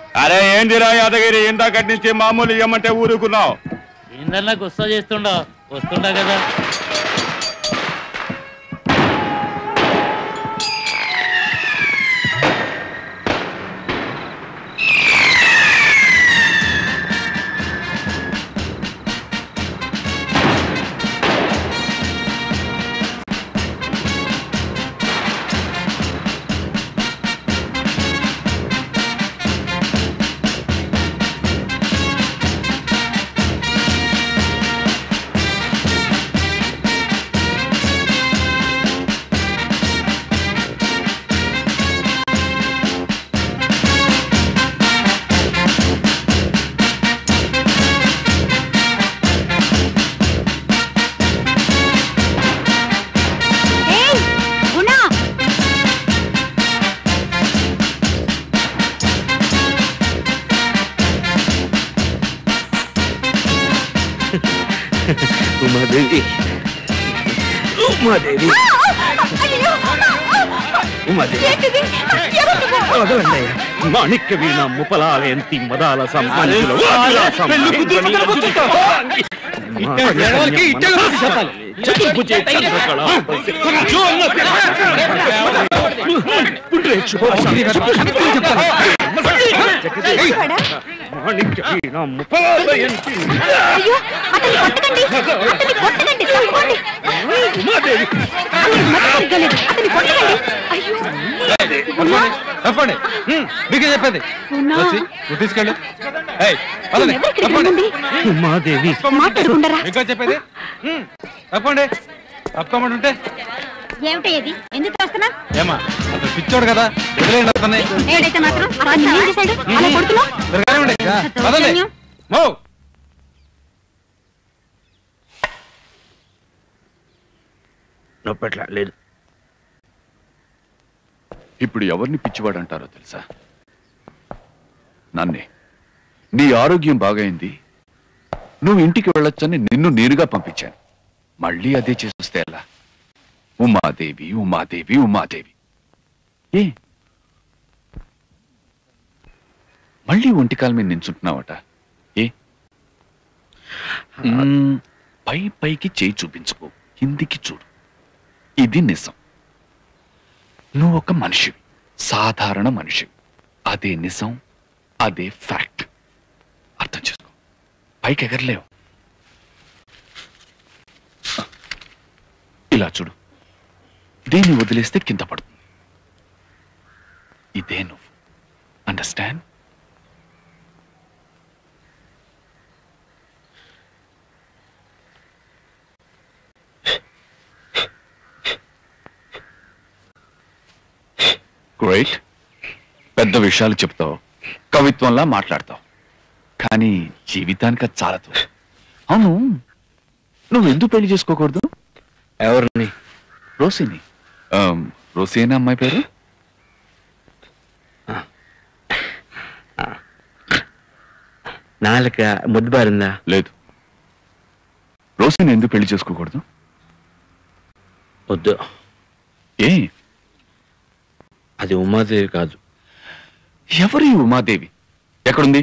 అరే ఏందిరా యాదగిరి ఇందాకటి నుంచి మామూలు ఇవ్వమంటే ఊరుకున్నావు ఏందన్నా గుస్సా చేస్తుండా వస్తుండా కదా ఏయ్, గుణ ఉమాదేవి ఉమాదేవి అయ్యో, ఉమాదేవి ఏంటిది? ఎవరు నువ్వు? వదలండి మాణిక్య వీణ ముపలాలయంతి మదాల సంబంధులు వాడా? మాణిక్య వీణ ముపలాలయంతి అయ్యో అతన్ని కొట్టకండి అతన్ని కొట్టకండి తప్పుకోండి ఉమాదేవి అతని మతి సరిగ్గా లేదు. అతన్ని కొట్టకండి అయ్యో తప్పండి మీకే చెప్పేది ఉన్నా. వచ్చి, నువ్వు తీసుకెళ్ళు ఏయ్, పదండి, ఎవరు ఇక్కడికి తప్పండి. రమ్మండి? ఉమాదేవి మాట్లాడుకుంటారా మీకే చెప్పేది హ్మ్, తప్పండి తప్పమంటుంటే ఏమిటి ఇది ఎందుకు వస్తున్నా ఏమా అతను పిచ్చోడు కదా వదిలేయండి అతన్ని ఏడైతే మాత్రం అతన్ని ఏం చేశాడు అలా కొడుతున్నావు మీరు కానివ్వండి పదండి దౌర్జన్యం. మో నొప్పట్లా లేదు ఇప్పుడు ఎవరిని పిచ్చివాడు అంటారో తెలుసా నన్నే నీ ఆరోగ్యం బాగైంది నువ్వు ఇంటికి వెళ్ళొచ్చని నిన్ను నేరుగా పంపించాను మళ్ళీ అదే చేస్తే ఎలా ఉమాదేవి ఉమాదేవి ఉమాదేవి ఏ మళ్ళీ ఒంటికాల మీద నించుంటున్నావట ఏ మ్మ్, పై పైకి చేయి చూపించుకో కిందికి చూడు ఇది నిజం నువ్వు ఒక మనిషివి సాధారణ మనిషివి అదే నిజం అదే ఫ్యాక్ట్ అర్థం చేసుకో పైకి ఎగరలేవు ఇలా చూడు దీన్ని వదిలేస్తే కింద పడుతుంది ఇదే నువ్వు అండర్స్టాండ్ గ్రేట్ పెద్ద విషయాలు చెప్తావు కవిత్వంలా మాట్లాడతావు కానీ జీవితానికి అది చాలదు అవును నువ్వు ఎందుకు పెళ్లి చేసుకోకూడదు ఎవరిని రోసిని ఆమ్, రోసేనా అమ్మాయి పేరు నాలుక ముద్దుబారిందా లేదు రోసిని ఎందుకు పెళ్లి చేసుకోకూడదు వద్దు ఏ అది ఉమాదేవి కాదు ఎవరు ఈ ఉమాదేవి ఎక్కడుంది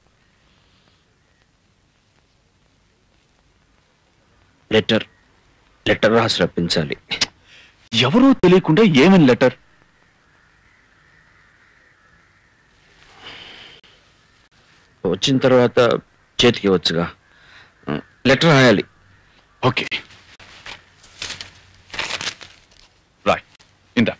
లెటర్ లెటర్ రాసి రప్పించాలి ఎవరో తెలియకుండా ఏమని లెటర్ వచ్చిన తర్వాత చేతికి వచ్చుగా లెటర్ రాయాలి ఓకే రాయ్ ఇందా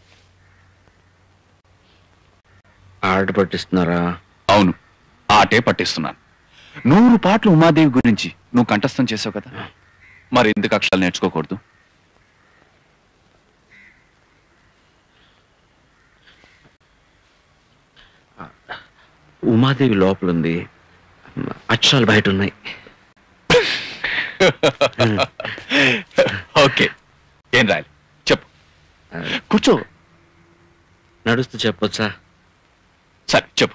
ఆట పట్టిస్తున్నారా అవును ఆటే పట్టిస్తున్నాను నూరు పాటలు ఉమాదేవి గురించి నువ్వు కంఠస్థం చేసావు కదా మరి ఎందుకు అక్షరాలు నేర్చుకోకూడదు ఉమాదేవి లోపల ఉంది అక్షరాలు బయట ఉన్నాయి ఓకే ఏం రాయాలి చెప్పు కూర్చో నడుస్తూ చెప్పొచ్చా సరే చెప్పు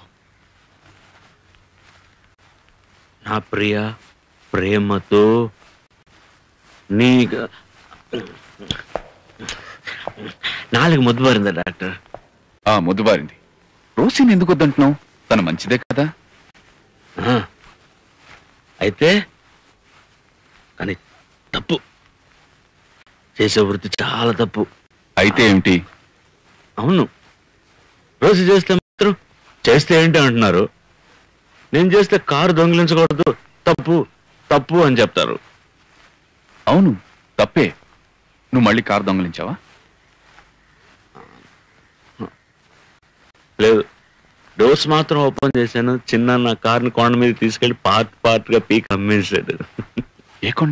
నా ప్రియ ప్రేమతో నీ నాలుగు ముద్దు పారిందా డాక్టర్ ఆ ముద్దుబారింది రోసిని ఎందుకు వద్దంటున్నావు తను మంచిదే కదా ఆ. అయితే కానీ తప్పు చేసే వృత్తి చాలా తప్పు అయితే ఏమిటి అవును రోజు చేస్తే మాత్రం చేస్తే ఏంటి అంటున్నారు నేను చేస్తే కారు దొంగిలించకూడదు తప్పు తప్పు అని చెప్తారు అవును తప్పే నువ్వు మళ్ళీ కారు దొంగలించావా లేదు డోర్స్ మాత్రం ఓపెన్ చేశాను చిన్న నా కార్ని కొండ మీద తీసుకెళ్లి పార్ట్ పార్ట్ గా పీక్ అమ్మేసాడు ఏ కొండ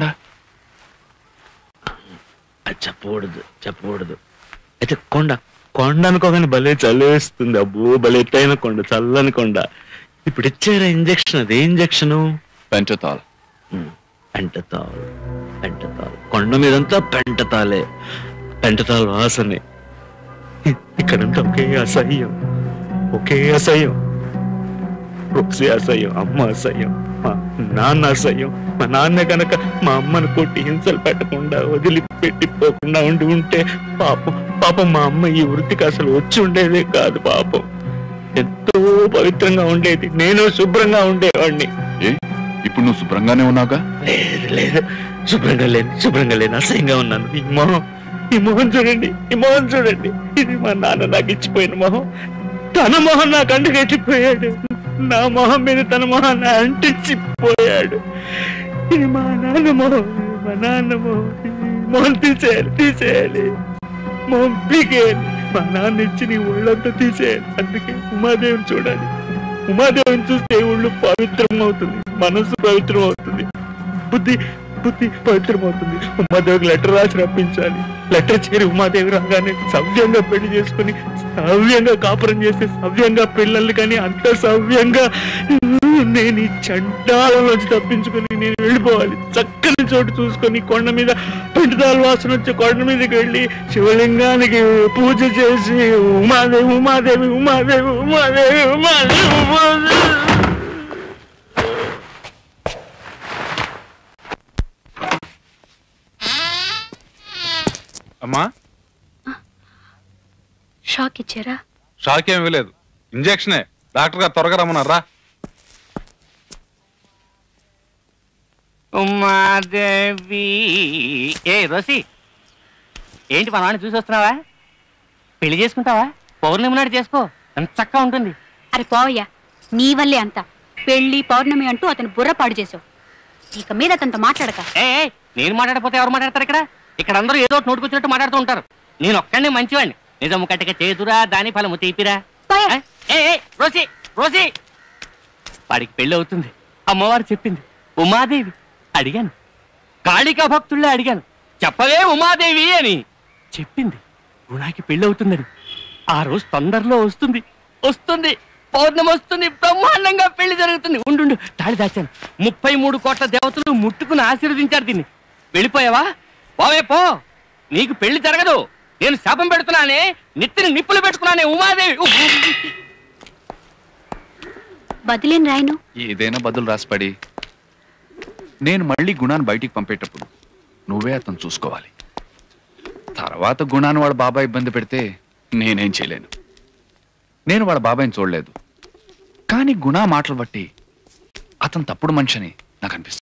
అది చెప్పకూడదు చెప్పకూడదు అయితే కొండ కొండ అనుకోగానే భలే చల్లేస్తుంది అబ్బో భలే ఎత్తైన కొండ చల్లని కొండ ఇప్పుడు ఇచ్చారా ఇంజక్షన్ అది ఇంజక్షన్ పెంచతాల్ పెంటతాల్ పెంటతాల్ కొండ మీదంతా పెంటతాలే పెంటతాల్ వాసనే ఇక్కడంతా ఒకే అసహ్యం ఒకే అసహ్యం రోజే అసహ్యం అమ్మ అసహ్యం మా నాన్న అసహ్యం మా నాన్న కనుక మా అమ్మను కొట్టి హింసలు పెట్టకుండా వదిలిపెట్టిపోకుండా ఉండి ఉంటే పాపం పాపం మా అమ్మ ఈ వృత్తికి అసలు వచ్చి ఉండేదే కాదు పాపం ఎంతో పవిత్రంగా ఉండేది నేను శుభ్రంగా ఉండేవాడిని ఏ ఇప్పుడు నువ్వు శుభ్రంగానే ఉన్నావుగా లేదు లేదు శుభ్రంగా లేను శుభ్రంగా లేను అసహ్యంగా ఉన్నాను ఈ మొహం ఈ మొహం చూడండి ఈ మొహం చూడండి ఇది మా నాన్న నాకు ఇచ్చిపోయిన మొహం తన మొహం నాకు అంటుకెట్టిపోయాడు నా మొహం మీద తన మొహాన్ని అంటించిపోయాడు ఇది మా నాన్న మొహం ఇది మా నాన్న మొహం ఈ మొహం తీసేయాలి తీసేయాలి మొహం పీకేయాలి మా నాన్న ఇచ్చి నీ ఒళ్ళంతా తీసేయాలి అందుకే ఉమాదేవిని చూడాలి ఉమాదేవిని చూస్తే ఒళ్ళు పవిత్రం అవుతుంది మనసు పవిత్రం అవుతుంది బుద్ధి బుద్ధి పవిత్రం అవుతుంది ఉమాదేవికి లెటర్ రాసి రప్పించాలి లెటర్ చేరి ఉమాదేవి రాగానే సవ్యంగా పెళ్లి చేసుకుని సవ్యంగా కాపురం చేస్తే సవ్యంగా పిల్లల్ని కానీ అంత సవ్యంగా నేను ఈ చండాల నుంచి తప్పించుకుని నేను వెళ్ళిపోవాలి చక్కని చోటు చూసుకొని కొండ మీద పెంటుదాల వాసన వచ్చే కొండ మీదకి వెళ్ళి శివలింగానికి పూజ చేసి ఉమాదేవి ఉమాదేవి ఉమాదేవి ఉమాదేవి ఉమాదేవి ఉమాదేవి అమ్మా షాక్ ఇచ్చారా షాక్ ఏమి ఇవ్వలేదు ఇంజెక్షనే డాక్టర్ గారు త్వరగా రమ్మన్నారా ఉమాదేవి ఏ రోసి ఏంటి మా నాన్న చూసి వస్తున్నావా పెళ్లి చేసుకుంటావా పౌర్ణమి నాడు చేసుకో ఎంత చక్కగా ఉంటుంది అరే పోవయ్యా నీ వల్లే అంత పెళ్లి పౌర్ణమి అంటూ అతను బుర్ర పాడు చేసావు ఇక మీద అతనితో మాట్లాడక ఏ ఏ, నేను మాట్లాడకపోతే ఎవరు మాట్లాడతారు ఇక్కడ ఇక్కడ అందరూ ఏదో ఒకటి నోటుకొచ్చినట్టు మాట్లాడుతూ ఉంటారు నేను ఒక్కడిని మంచివాడిని నిజము కట్టక చేతురా దాని ఫలము తీపిరా పోయా. ఏ, ఏ ఏ, రోసి రోసి వాడికి పెళ్లి అవుతుంది అమ్మవారు చెప్పింది ఉమాదేవి అడిగాను కాళికా భక్తుళ్ళే అడిగాను చెప్పవే ఉమాదేవి అని చెప్పింది గుణాకి పెళ్లి అవుతుందని ఆ రోజు తొందరలో వస్తుంది వస్తుంది పౌర్ణమి వస్తుంది బ్రహ్మాండంగా పెళ్లి జరుగుతుంది ఉండు తాళి దాచాను ముప్పై మూడు కోట్ల దేవతలు ముట్టుకుని ఆశీర్వదించారు దీన్ని వెళ్ళిపోయావా పోవే పో నీకు పెళ్లి జరగదు నేను శాపం పెడుతున్నానే నెత్తిని నిప్పులు పెట్టుకున్నానే ఉమాదేవి ఉ- బదిలేం రాయను ఏదైనా బదులు రాసిపడి నేను మళ్ళీ గుణాన్ని బయటికి పంపేటప్పుడు నువ్వే అతను చూసుకోవాలి తర్వాత గుణాన్ని వాడు బాబాయ్ ఇబ్బంది పెడితే నేనేం చేయలేను నేను వాళ్ళ బాబాయ్ని చూడలేదు కానీ గుణ మాటలు బట్టి అతను తప్పుడు మనిషి అని నాకు అనిపిస్తుంది